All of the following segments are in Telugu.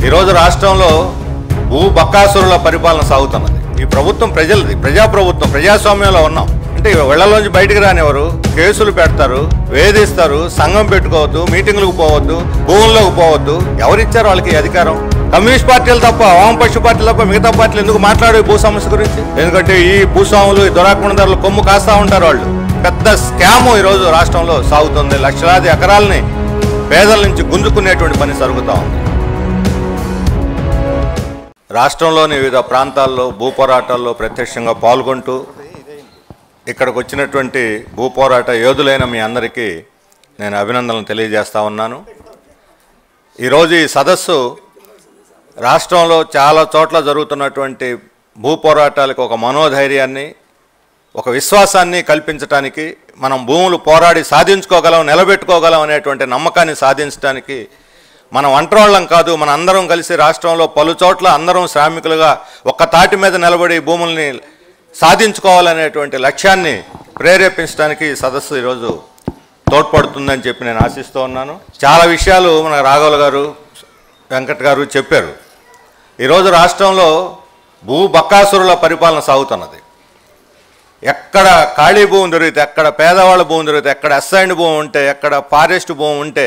ఈరోజు రాష్ట్రంలో భూ బక్కాసురుల పరిపాలన సాగుతున్నది ఈ ప్రభుత్వం ప్రజలది ప్రజాప్రభుత్వం ప్రజాస్వామ్యంలో ఉన్నాం అంటే వెళ్లలోంచి బయటికి రానివ్వరు కేసులు పెడతారు వేధిస్తారు సంఘం పెట్టుకోవద్దు మీటింగ్లకు పోవద్దు భూముల్లోకి పోవద్దు ఎవరిచ్చారు వాళ్ళకి ఈ అధికారం కమ్యూనిస్ట్ పార్టీలు తప్ప వామపక్ష పార్టీలు తప్ప మిగతా పార్టీలు ఎందుకు మాట్లాడే భూ సమస్య గురించి ఎందుకంటే ఈ భూస్వాములు ఈ దురాక్రమణదారులు కొమ్ము కాస్తా ఉంటారు వాళ్ళు పెద్ద స్కాము ఈరోజు రాష్ట్రంలో సాగుతుంది లక్షలాది ఎకరాలని పేదల నుంచి గుంజుకునేటువంటి పని జరుగుతూ ఉంది రాష్ట్రంలోని వివిధ ప్రాంతాల్లో భూ పోరాటాల్లో ప్రత్యక్షంగా పాల్గొంటూ ఇక్కడికి వచ్చినటువంటి భూ పోరాట యోధులైన మీ అందరికీ నేను అభినందనలు తెలియజేస్తా ఉన్నాను ఈరోజు ఈ సదస్సు రాష్ట్రంలో చాలా చోట్ల జరుగుతున్నటువంటి భూ పోరాటాలకు ఒక మనోధైర్యాన్ని ఒక విశ్వాసాన్ని కల్పించడానికి మనం భూములు పోరాడి సాధించుకోగలం నిలబెట్టుకోగలం అనేటువంటి నమ్మకాన్ని సాధించడానికి మనం ఒంటరోళ్ళం కాదు మన అందరం కలిసి రాష్ట్రంలో పలు చోట్ల అందరం శ్రామికులుగా ఒక్క తాటి మీద నిలబడి భూముల్ని సాధించుకోవాలనేటువంటి లక్ష్యాన్ని ప్రేరేపించడానికి ఈ సదస్సు ఈరోజు తోడ్పడుతుందని చెప్పి నేను ఆశిస్తూ ఉన్నాను చాలా విషయాలు మన రాఘవుల గారు వెంకట్ గారు చెప్పారు ఈరోజు రాష్ట్రంలో భూ బక్కాసురుల పరిపాలన సాగుతున్నది ఎక్కడ ఖాళీ భూమి దొరికితే ఎక్కడ పేదవాళ్ళ భూమి దొరికితే ఎక్కడ అసైన్డ్ భూమి ఉంటే ఎక్కడ ఫారెస్ట్ భూమి ఉంటే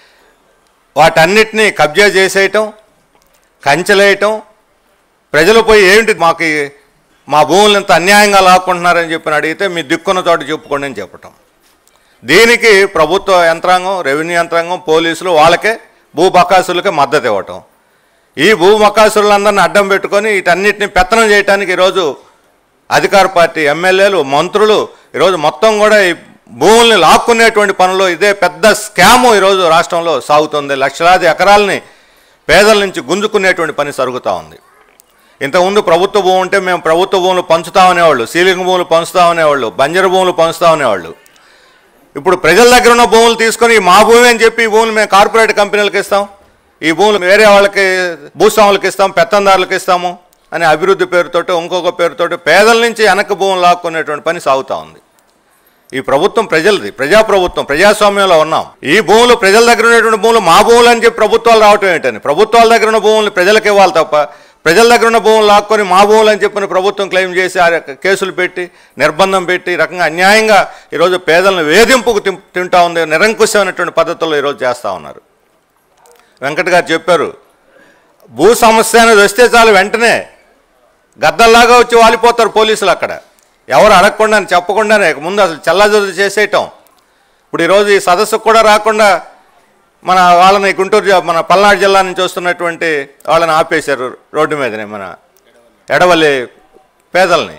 వాటన్నిటినీ కబ్జా చేసేయటం కంచెలేయటం ప్రజలు పోయి ఏంటి మాకు ఈ- మా భూములు ఇంత అన్యాయంగా లాక్కుంటున్నారని చెప్పి అడిగితే మీ దిక్కున్న చోట చెప్పుకోండి అని చెప్పటం దీనికి ప్రభుత్వ యంత్రాంగం రెవెన్యూ యంత్రాంగం పోలీసులు వాళ్ళకే భూ బకాసులకే మద్దతు ఇవ్వటం ఈ భూ బకాసులందరిని అడ్డం పెట్టుకొని వీటన్నిటిని పెత్తనం చేయడానికి ఈరోజు అధికార పార్టీ ఎమ్మెల్యేలు మంత్రులు ఈరోజు మొత్తం కూడా ఈ భూముల్ని లాక్కునేటువంటి పనులు ఇదే పెద్ద స్కాము ఈరోజు రాష్ట్రంలో సాగుతుంది లక్షలాది ఎకరాలని పేదల నుంచి గుంజుకునేటువంటి పని జరుగుతూ ఉంది ఇంతకుముందు ప్రభుత్వ భూమి ఉంటే మేము ప్రభుత్వ భూములు పంచుతామనేవాళ్ళు సీలింగ్ భూములు పంచుతామనేవాళ్ళు బంజరు భూములు పంచుతామనేవాళ్ళు ఇప్పుడు ప్రజల దగ్గర ఉన్న భూములు తీసుకొని మా భూమి అని చెప్పి ఈ భూములు మేము కార్పొరేట్ కంపెనీలకు ఇస్తాం ఈ భూములు వేరే వాళ్ళకి భూస్వాములకు ఇస్తాం పెత్తందారులకు ఇస్తాము అనే అభివృద్ధి పేరుతోటి ఇంకొక పేరుతోటి పేదల నుంచి వెనక్కి భూములు లాక్కునేటువంటి పని సాగుతూ ఉంది ఈ ప్రభుత్వం ప్రజలది ప్రజాప్రభుత్వం ప్రజాస్వామ్యంలో ఉన్నాం ఈ భూములు ప్రజల దగ్గర ఉన్నటువంటి భూములు మా భూములు అని చెప్పి ప్రభుత్వాలు రావటం ఏంటని ప్రభుత్వాల దగ్గర ఉన్న భూములు ప్రజలకు ఇవ్వాలి తప్ప ప్రజల దగ్గర ఉన్న భూములు లాక్కొని మా భూములు అని చెప్పిన ప్రభుత్వం క్లెయిమ్ చేసి ఆ రక- కేసులు పెట్టి నిర్బంధం పెట్టి ఈ రకంగా అన్యాయంగా ఈరోజు పేదలను వేధింపుకు తిం- తింటా ఉంది నిరంకుశమైనటువంటి పద్ధతుల్లో ఈరోజు చేస్తూ ఉన్నారు వెంకట్ గారు చెప్పారు భూ సమస్య అనేది వస్తే చాలు వెంటనే గద్దల్లాగా వచ్చి వాలిపోతారు పోలీసులు అక్కడ ఎవరు అడగకుండా చెప్పకుండానే ముందు అసలు చల్లాజొద్దు చేసేయటం ఇప్పుడు ఈరోజు ఈ సదస్సుకు కూడా రాకుండా మన వాళ్ళని గుంటూరు జి- మన పల్నాడు జిల్లా నుంచి వస్తున్నటువంటి వాళ్ళని ఆపేశారు రోడ్డు మీదనే మన ఎడవల్లి పేదల్ని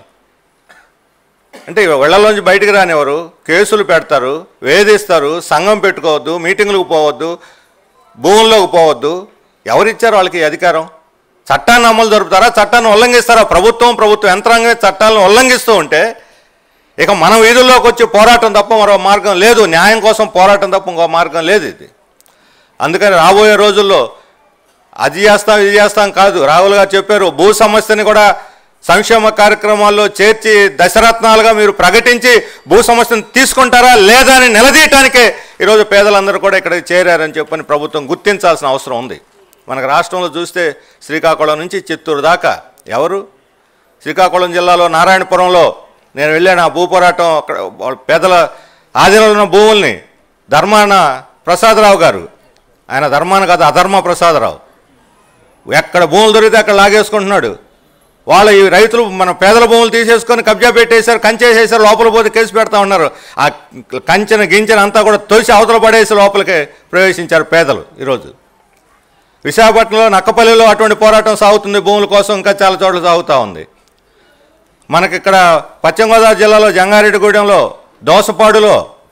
అంటే వెళ్ళలోంచి బయటికి రానివ్వరు కేసులు పెడతారు వేధిస్తారు సంఘం పెట్టుకోవద్దు మీటింగులకు పోవద్దు భూముల్లోకి పోవద్దు ఎవరిచ్చారు వాళ్ళకి ఈ అధికారం చట్టాన్ని అమలు జరుపుతారా చట్టాన్ని ఉల్లంఘిస్తారా ప్రభుత్వం ప్రభుత్వ యంత్రాంగమే చట్టాలను ఉల్లంఘిస్తూ ఉంటే ఇక మన వీధుల్లోకి వచ్చి పోరాటం తప్ప మరో మార్గం లేదు న్యాయం కోసం పోరాటం తప్ప ఇంకో మార్గం లేదు ఇది అందుకని రాబోయే రోజుల్లో అది చేస్తాం ఇది చేస్తాం కాదు రాహుల్ గారు చెప్పారు భూ సమస్యని కూడా సంక్షేమ కార్యక్రమాల్లో చేర్చి దశరత్నాలుగా మీరు ప్రకటించి భూ సమస్యను తీసుకుంటారా లేదా అని నిలదీయటానికే ఈరోజు పేదలందరూ కూడా ఇక్కడ చేరారని చెప్పని ప్రభుత్వం గుర్తించాల్సిన అవసరం ఉంది మనకు రాష్ట్రంలో చూస్తే శ్రీకాకుళం నుంచి చిత్తూరు దాకా ఎవరు శ్రీకాకుళం జిల్లాలో నారాయణపురంలో నేను వెళ్ళాను ఆ భూ పోరాటం అక్కడ వాళ్ళ పేదల ఆధీనంలో ఉన్న భూముల్ని ధర్మాన ప్రసాదరావు గారు ఆయన ధర్మాన కాదు అధర్మ ప్రసాదరావు ఎక్కడ భూములు దొరికితే అక్కడ లాగేసుకుంటున్నాడు వాళ్ళ ఈ రైతులు మన పేదల భూములు తీసేసుకొని కబ్జా పెట్టేశారు కంచేసేసారు లోపల పోతే కేసు పెడతా ఉన్నారు ఆ కంచెన గించెన అంతా కూడా తొలిసి అవతల పడేసి లోపలికి ప్రవేశించారు పేదలు ఈరోజు విశాఖపట్నంలో నక్కపల్లిలో అటువంటి పోరాటం సాగుతుంది భూముల కోసం ఇంకా చాలా చోట్ల సాగుతూ ఉంది మనకి ఇక్కడ పశ్చిమ గోదావరి జిల్లాలో జంగారెడ్డిగూడెంలో దోసపాడులో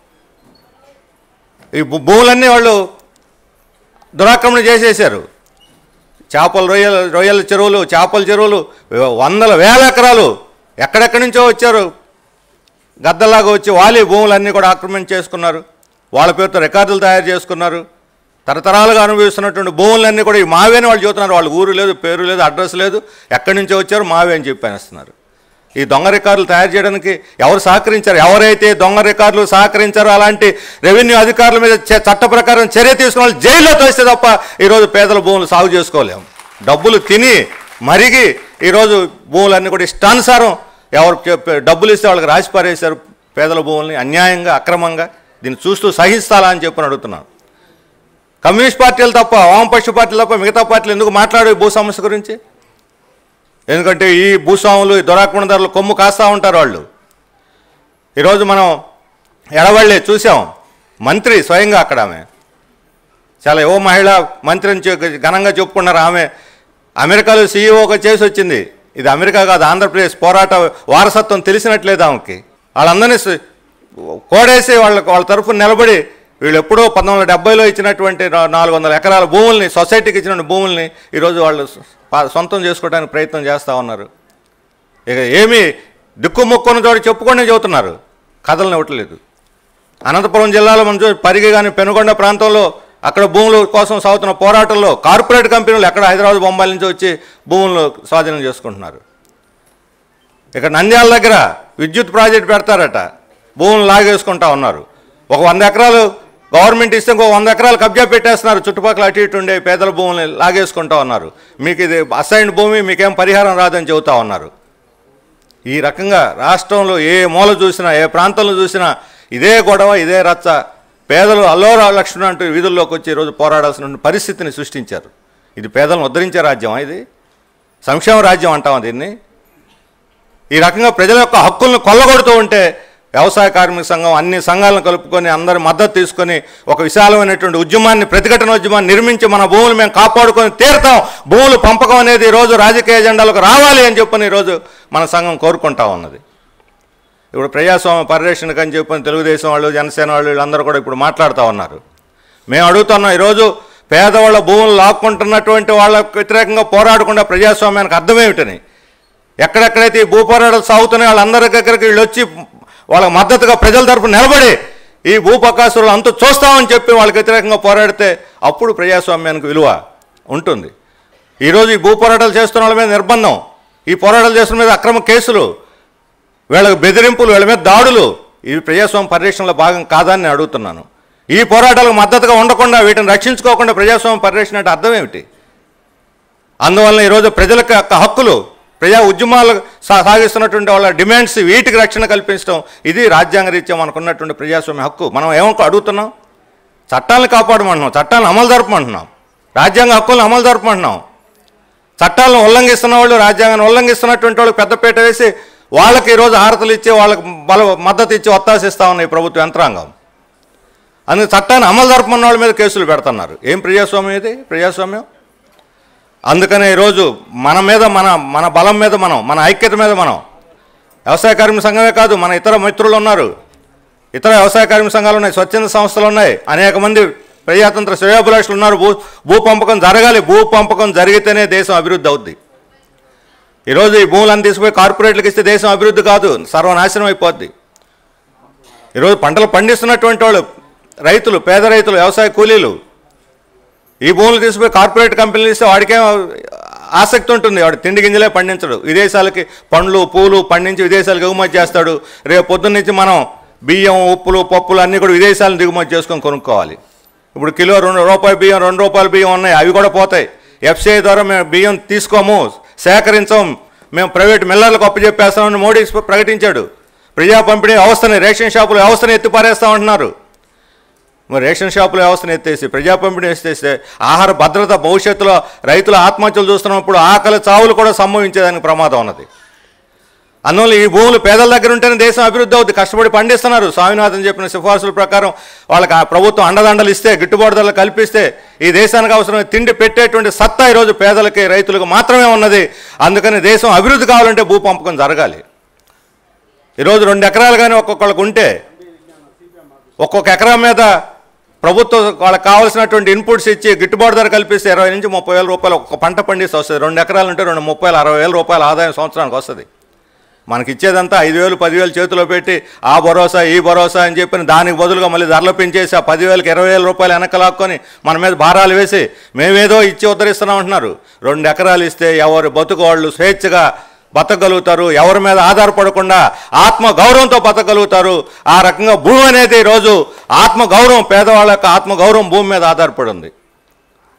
ఈ భూ- భూములన్నీ వాళ్ళు దురాక్రమణ చేసేసారు చేపల రొయ్యల రొయ్యల చెరువులు చేపల చెరువులు వందల వేల ఎకరాలు ఎక్కడెక్కడి నుంచో వచ్చారు గద్దలాగా వచ్చి వాలి భూములన్నీ కూడా ఆక్రమణ చేసుకున్నారు వాళ్ళ పేరుతో రికార్డులు తయారు చేసుకున్నారు తరతరాలుగా అనుభవిస్తున్నటువంటి భూములన్నీ కూడా ఈ మావే అని వాళ్ళు చెబుతున్నారు వాళ్ళ ఊరు లేదు పేరు లేదు అడ్రస్ లేదు ఎక్కడి నుంచో వచ్చారు మావే అని చెప్పి అనేస్తున్నారు ఈ దొంగ రికార్డులు తయారు చేయడానికి ఎవరు సహకరించారు ఎవరైతే దొంగ రికార్డులు సహకరించారో అలాంటి రెవెన్యూ అధికారుల మీద చ- చట్ట ప్రకారం చర్య తీసుకున్న వాళ్ళు జైల్లో తోస్తే తప్ప ఈరోజు పేదల భూములు సాగు చేసుకోలేము డబ్బులు తిని మరిగి ఈరోజు భూములన్నీ కూడా ఇష్టానుసారం ఎవరు చెప్పే డబ్బులు ఇస్తే వాళ్ళకి రాసి పారేశారు పేదల భూముల్ని అన్యాయంగా అక్రమంగా దీన్ని చూస్తూ సహిస్తాలా అని చెప్పని అడుగుతున్నాను కమ్యూనిస్ట్ పార్టీలు తప్ప వామపక్ష పార్టీలు తప్ప మిగతా పార్టీలు ఎందుకు మాట్లాడే భూ సమస్య గురించి ఎందుకంటే ఈ భూస్వాములు ఈ దురాక్రమణదారులు కొమ్ము కాస్తూ ఉంటారు వాళ్ళు ఈరోజు మనం ఎడవళ్ళే చూసాం మంత్రి స్వయంగా అక్కడ ఆమె చాలా యువ మహిళ మంత్రి అని చె- ఘనంగా చెప్పుకున్నారు ఆమె అమెరికాలో సీఈఓగా చేసి వచ్చింది ఇది అమెరికా కాదు ఆంధ్రప్రదేశ్ పోరాట వారసత్వం తెలిసినట్లేదు ఆమెకి వాళ్ళందరినీ సు- కోడేసి వాళ్ళ వాళ్ళ తరఫున నిలబడి వీళ్ళు ఎప్పుడో పంతొమ్మిది వందల డెబ్బైలో ఇచ్చినటువంటి నా- నాలుగు వందల ఎకరాల భూముల్ని సొసైటీకి ఇచ్చిన భూముల్ని ఈరోజు వాళ్ళు సొ- సొంతం చేసుకోవడానికి ప్రయత్నం చేస్తూ ఉన్నారు ఇక ఏమి దిక్కుముక్కున్న చోట చెప్పుకొని చెబుతున్నారు కథలను ఇవ్వట్లేదు అనంతపురం జిల్లాలో మనం చూ పరిగి కానీ పెనుగొండ ప్రాంతంలో అక్కడ భూముల కోసం సాగుతున్న పోరాటంలో కార్పొరేట్ కంపెనీలు ఎక్కడ హైదరాబాద్ బొంబాయి నుంచి వచ్చి భూములు స్వాధీనం చేసుకుంటున్నారు ఇక్కడ నంద్యాల దగ్గర విద్యుత్ ప్రాజెక్ట్ పెడతారట భూములు లాగేసుకుంటా ఉన్నారు ఒక వంద ఎకరాలు గవర్నమెంట్ ఇస్తే ఇంకో వంద ఎకరాలు కబ్జా పెట్టేస్తున్నారు చుట్టుపక్కల అటు ఇటు ఉండే పేదల భూముల్ని లాగేసుకుంటా ఉన్నారు మీకు ఇది అసైన్ భూమి మీకేం పరిహారం రాదని చెబుతా ఉన్నారు ఈ రకంగా రాష్ట్రంలో ఏ మూల చూసినా ఏ ప్రాంతంలో చూసినా ఇదే గొడవ ఇదే రచ్చ పేదలు అల్లోరా లక్ష్మణ అంటూ వీధుల్లోకి వచ్చి ఈరోజు పోరాడాల్సిన పరిస్థితిని సృష్టించారు ఇది పేదలను ఉద్ధరించే రాజ్యమా ఇది సంక్షేమ రాజ్యం అంటామా దీన్ని ఈ రకంగా ప్రజల యొక్క హక్కులను కొల్లగొడుతూ ఉంటే వ్యవసాయ కార్మిక సంఘం అన్ని సంఘాలను కలుపుకొని అందరి మద్దతు తీసుకొని ఒక విశాలమైనటువంటి ఉద్యమాన్ని ప్రతిఘటన ఉద్యమాన్ని నిర్మించి మన భూములు మేము కాపాడుకొని తీరుతాం భూములు పంపకం అనేది ఈరోజు రాజకీయ ఎజెండాలకు రావాలి అని చెప్పని ఈరోజు మన సంఘం కోరుకుంటా ఉన్నది ఇప్పుడు ప్రజాస్వామ్య పరిరక్షణకు అని చెప్పని తెలుగుదేశం వాళ్ళు జనసేన వాళ్ళు వీళ్ళందరూ కూడా ఇప్పుడు మాట్లాడుతూ ఉన్నారు మేము అడుగుతున్నాం ఈరోజు పేదవాళ్ళ భూములు లాక్కుంటున్నటువంటి వాళ్ళకు వ్యతిరేకంగా పోరాడకుండా ప్రజాస్వామ్యానికి అర్థమేమిటని ఎక్కడెక్కడైతే ఈ భూ పోరాటాలు సాగుతున్నాయో వాళ్ళందరి దగ్గరికి వీళ్ళు వచ్చి వాళ్ళకి మద్దతుగా ప్రజల తరపున నిలబడి ఈ భూపకాసురులు అంత చూస్తామని చెప్పి వాళ్ళకి వ్యతిరేకంగా పోరాడితే అప్పుడు ప్రజాస్వామ్యానికి విలువ ఉంటుంది ఈరోజు ఈ భూ పోరాటాలు చేస్తున్న వాళ్ళ మీద నిర్బంధం ఈ పోరాటాలు చేస్తున్న మీద అక్రమ కేసులు వీళ్ళకి బెదిరింపులు వీళ్ళ మీద దాడులు ఇవి ప్రజాస్వామ్య పరిరక్షణలో భాగం కాదని నేను అడుగుతున్నాను ఈ పోరాటాలకు మద్దతుగా ఉండకుండా వీటిని రక్షించుకోకుండా ప్రజాస్వామ్య పరిరక్షణ అంటే అర్థం ఏమిటి అందువలన ఈరోజు ప్రజలకు యొక్క హక్కులు ప్రజా ఉద్యమాలు సా- సాగిస్తున్నటువంటి వాళ్ళ డిమాండ్స్ వీటికి రక్షణ కల్పించడం ఇది రాజ్యాంగ రీత్యా మనకున్నటువంటి ప్రజాస్వామ్య హక్కు మనం ఏమో అడుగుతున్నాం చట్టాలను కాపాడమంటున్నాం చట్టాలను అమలు జరపమంటున్నాం రాజ్యాంగ హక్కులను అమలు జరపమంటున్నాం చట్టాలను ఉల్లంఘిస్తున్న వాళ్ళు రాజ్యాంగాన్ని ఉల్లంఘిస్తున్నటువంటి వాళ్ళకి పెద్దపీట వేసి వాళ్ళకి ఈరోజు హారతలు ఇచ్చి వాళ్ళకి బల మద్దతు ఇచ్చి ఒత్తాసిస్తా ఉన్నాయి ప్రభుత్వ యంత్రాంగం అందుకే చట్టాన్ని అమలు జరపమన్న వాళ్ళ మీద కేసులు పెడుతున్నారు ఏం ప్రజాస్వామ్యం ఇది ప్రజాస్వామ్యం అందుకనే ఈరోజు మన మీద మన మన బలం మీద మనం మన ఐక్యత మీద మనం వ్యవసాయ కార్మిక సంఘమే కాదు మన ఇతర మిత్రులు ఉన్నారు ఇతర వ్యవసాయ కార్మిక సంఘాలు ఉన్నాయి స్వచ్ఛంద సంస్థలు ఉన్నాయి అనేక మంది ప్రజాతంత్ర శ్రేయోభిలాషులు ఉన్నారు భూ భూ పంపకం జరగాలి భూ పంపకం జరిగితేనే దేశం అభివృద్ధి అవుద్ది ఈరోజు ఈ భూములను తీసుకుపోయి కార్పొరేట్లకు ఇస్తే దేశం అభివృద్ధి కాదు సర్వనాశనం అయిపోద్ది ఈరోజు పంటలు పండిస్తున్నటువంటి వాళ్ళు రైతులు పేద రైతులు వ్యవసాయ కూలీలు ఈ భూములు తీసుకుపోయి కార్పొరేట్ కంపెనీలు ఇస్తే వాడికేం ఆసక్తి ఉంటుంది వాడు తిండి గింజలే పండించడు విదేశాలకి పండ్లు పూలు పండించి విదేశాలకు ఎగుమతి చేస్తాడు రేపు పొద్దున్న నుంచి మనం బియ్యం ఉప్పులు పప్పులు అన్నీ కూడా విదేశాలను దిగుమతి చేసుకొని కొనుక్కోవాలి ఇప్పుడు కిలో రెండు రూపాయల బియ్యం రెండు రూపాయల బియ్యం ఉన్నాయి అవి కూడా పోతాయి ఎఫ్సిఐ ద్వారా మేము బియ్యం తీసుకోము సేకరించం మేము ప్రైవేట్ మిల్లర్లకు అప్పచెప్పేస్తామని మోడీ ప్రకటించాడు ప్రజా పంపిణీ వ్యవస్థని రేషన్ షాపుల వ్యవస్థని ఎత్తిపారేస్తామంటున్నారు మరి రేషన్ షాపుల వ్యవస్థను ఎత్తేసి ప్రజా పంపిణీ ఎత్తేస్తే ఆహార భద్రత భవిష్యత్తులో రైతుల ఆత్మహత్యలు చూస్తున్నప్పుడు ఆకలి చావులు కూడా సంభవించేదానికి ప్రమాదం ఉన్నది అందువల్ల ఈ భూములు పేదల దగ్గర ఉంటేనే దేశం అభివృద్ధి అవుతుంది కష్టపడి పండిస్తున్నారు స్వామినాథన్ చెప్పిన సిఫార్సుల ప్రకారం వాళ్ళకి ఆ ప్రభుత్వం అండదండలు ఇస్తే గిట్టుబాటు ధరలు కల్పిస్తే ఈ దేశానికి అవసరమైన తిండి పెట్టేటువంటి సత్తా ఈరోజు పేదలకి రైతులకు మాత్రమే ఉన్నది అందుకని దేశం అభివృద్ధి కావాలంటే భూ పంపకం జరగాలి ఈరోజు రెండు ఎకరాలు కానీ ఒక్కొక్కళ్ళకు ఉంటే ఒక్కొక్క ఎకరా మీద ప్రభుత్వం వాళ్ళకి కావాల్సినటువంటి ఇన్పుట్స్ ఇచ్చి గిట్టుబాటు ధర కల్పిస్తే ఇరవై నుంచి ముప్పై వేల రూపాయలు ఒక్క పంట పండిస్తే వస్తుంది రెండు ఎకరాలు ఉంటే రెండు ముప్పై వేల అరవై వేల రూపాయల ఆదాయం సంవత్సరానికి వస్తుంది మనకి ఇచ్చేదంతా ఐదు వేలు పదివేలు చేతిలో పెట్టి ఆ భరోసా ఈ భరోసా అని చెప్పి దానికి బదులుగా మళ్ళీ ధరలు పెంచేసి ఆ పదివేలకి ఇరవై వేల రూపాయలు వెనక లాక్కొని మన మీద భారాలు వేసి మేమేదో ఇచ్చి ఉద్ధరిస్తున్నాం అంటున్నారు రెండు ఎకరాలు ఇస్తే ఎవరు బతుకు వాళ్ళు స్వేచ్ఛగా బతకగలుగుతారు ఎవరి మీద ఆధారపడకుండా ఆత్మ గౌరవంతో బతకగలుగుతారు ఆ రకంగా భూమి అనేది ఈరోజు ఆత్మ గౌరవం పేదవాళ్ళ యొక్క ఆత్మ గౌరవం భూమి మీద ఆధారపడి ఉంది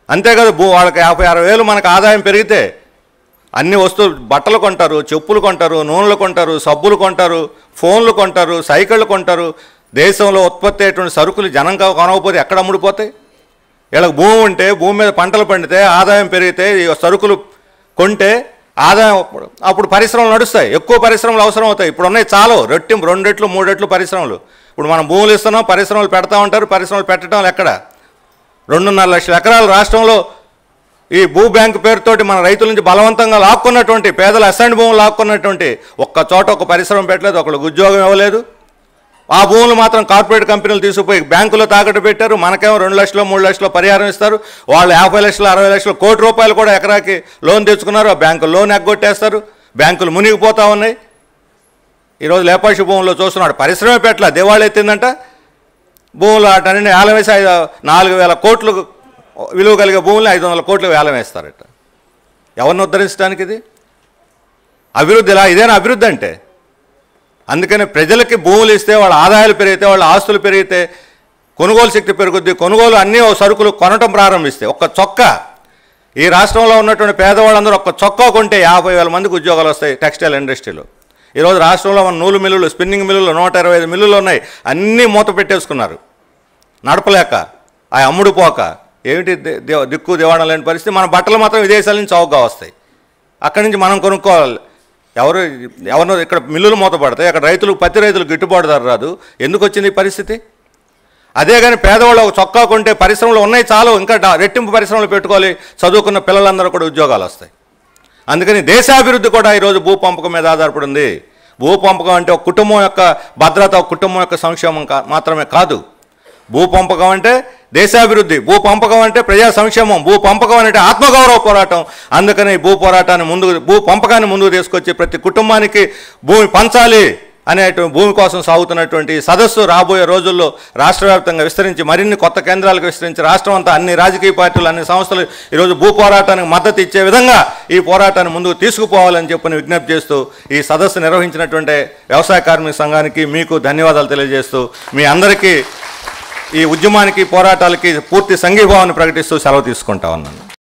అంతే కదా భూ వాళ్ళకి యాభై అరవై వేలు మనకు ఆదాయం పెరిగితే అన్ని వస్తువులు బట్టలు కొంటారు చెప్పులు కొంటారు నూనెలు కొంటారు సబ్బులు కొంటారు ఫోన్లు కొంటారు సైకిళ్ళు కొంటారు దేశంలో ఉత్పత్తి అయ్యేటువంటి సరుకులు జనం కా- కొనకపోతే ఎక్కడ అమ్ముడిపోతాయి వీళ్ళకి భూమి ఉంటే భూమి మీద పంటలు పండితే ఆదాయం పెరిగితే ఈ సరుకులు కొంటే ఆదాయం అప్పుడు- అప్పుడు పరిశ్రమలు నడుస్తాయి ఎక్కువ పరిశ్రమలు అవసరం అవుతాయి ఇప్పుడు ఉన్నాయి చాలు రెట్టింపు రెండు రెట్లు మూడు రెట్లు పరిశ్రమలు ఇప్పుడు మనం భూములు ఇస్తున్నాం పరిశ్రమలు పెడతా ఉంటారు పరిశ్రమలు పెట్టడం ఎక్కడ రెండున్నర లక్షల ఎకరాలు రాష్ట్రంలో ఈ భూ బ్యాంక్ పేరుతోటి మన రైతుల నుంచి బలవంతంగా లాక్కున్నటువంటి పేదల అసెంట్ భూములు లాక్కున్నటువంటి ఒక్క చోట ఒక పరిశ్రమ పెట్టలేదు ఒకళ్ళకి ఉద్యోగం ఇవ్వలేదు ఆ భూములు మాత్రం కార్పొరేట్ కంపెనీలు తీసుకుపోయి బ్యాంకులో తాకట్టు పెట్టారు మనకేమో రెండు లక్షలు మూడు లక్షలు పరిహారం ఇస్తారు వాళ్ళు యాభై లక్షలు అరవై లక్షలు కోటి రూపాయలు కూడా ఎకరాకి లోన్ తెచ్చుకున్నారు ఆ బ్యాంకులు లోన్ ఎగ్గొట్టేస్తారు బ్యాంకులు మునిగిపోతా ఉన్నాయి ఈరోజు లేపాక్షి భూముల్లో చూస్తున్నాడు పరిశ్రమ పెట్టల దివాళీ ఎత్తిందంట భూములు అటన్నీ వేలం వేసి ఐదు నాలుగు వేల కోట్లు విలువ కలిగే భూములు ఐదు వందల కోట్లు వేలం వేస్తారట ఎవరిని ఉద్ధరించడానికి ఇది అభివృద్ధి ఇలా ఇదేనా అభివృద్ధి అంటే అందుకని ప్రజలకి భూములు ఇస్తే వాళ్ళ ఆదాయాలు పెరిగితే వాళ్ళ ఆస్తులు పెరిగితే కొనుగోలు శక్తి పెరుగుద్ది కొనుగోలు అన్నీ ఓ సరుకులు కొనటం ప్రారంభిస్తే ఒక్క చొక్క ఈ రాష్ట్రంలో ఉన్నటువంటి పేదవాళ్ళందరూ ఒక్క చొక్కా కొంటే యాభై వేల మందికి ఉద్యోగాలు వస్తాయి టెక్స్టైల్ ఇండస్ట్రీలో ఈరోజు రాష్ట్రంలో మన నూలు మిల్లులు స్పిన్నింగ్ మిల్లులు నూట ఇరవై ఐదు మిల్లులు ఉన్నాయి అన్నీ మూత పెట్టేసుకున్నారు నడపలేక ఆ అమ్ముడు పోక ఏమిటి ది- ది- దిక్కు దివాణం లేని పరిస్థితి మన బట్టలు మాత్రం విదేశాల నుంచి చౌకగా వస్తాయి అక్కడి నుంచి మనం కొనుక్కోవాలి ఎవరు ఎవరినో ఇక్కడ మిల్లులు మూతపడతాయి అక్కడ రైతులకు పత్తి రైతులకు గిట్టుబాటు ధర రాదు ఎందుకు వచ్చింది ఈ పరిస్థితి అదే కానీ పేదవాళ్ళు ఒక చొక్కా కొంటే పరిశ్రమలు ఉన్నాయి చాలు ఇంకా డా- రెట్టింపు పరిశ్రమలు పెట్టుకోవాలి చదువుకున్న పిల్లలందరూ కూడా ఉద్యోగాలు వస్తాయి అందుకని దేశాభివృద్ధి కూడా ఈరోజు భూ పంపకం మీద ఆధారపడి ఉంది భూ పంపకం అంటే ఒక కుటుంబం యొక్క భద్రత ఒక కుటుంబం యొక్క సంక్షేమం కా మాత్రమే కాదు భూ పంపకం అంటే దేశాభివృద్ధి భూ పంపకం అంటే ప్రజా సంక్షేమం భూ పంపకం అంటే ఆత్మగౌరవ పోరాటం అందుకని భూ పోరాటాన్ని ముందుకు భూ పంపకాన్ని ముందుకు తీసుకొచ్చి ప్రతి కుటుంబానికి భూమి పంచాలి అనేటువంటి భూమి కోసం సాగుతున్నటువంటి ఈ సదస్సు రాబోయే రోజుల్లో రాష్ట్ర వ్యాప్తంగా విస్తరించి మరిన్ని కొత్త కేంద్రాలకు విస్తరించి రాష్ట్రం అంతా అన్ని రాజకీయ పార్టీలు అన్ని సంస్థలు ఈరోజు భూ పోరాటానికి మద్దతు ఇచ్చే విధంగా ఈ పోరాటాన్ని ముందుకు తీసుకుపోవాలని చెప్పని విజ్ఞప్తి చేస్తూ ఈ సదస్సు నిర్వహించినటువంటి వ్యవసాయ కార్మిక సంఘానికి మీకు ధన్యవాదాలు తెలియజేస్తూ మీ అందరికీ ఈ ఉద్యమానికి పోరాటాలకి పూర్తి సంఘీభావాన్ని ప్రకటిస్తూ సెలవు తీసుకుంటా ఉన్నాను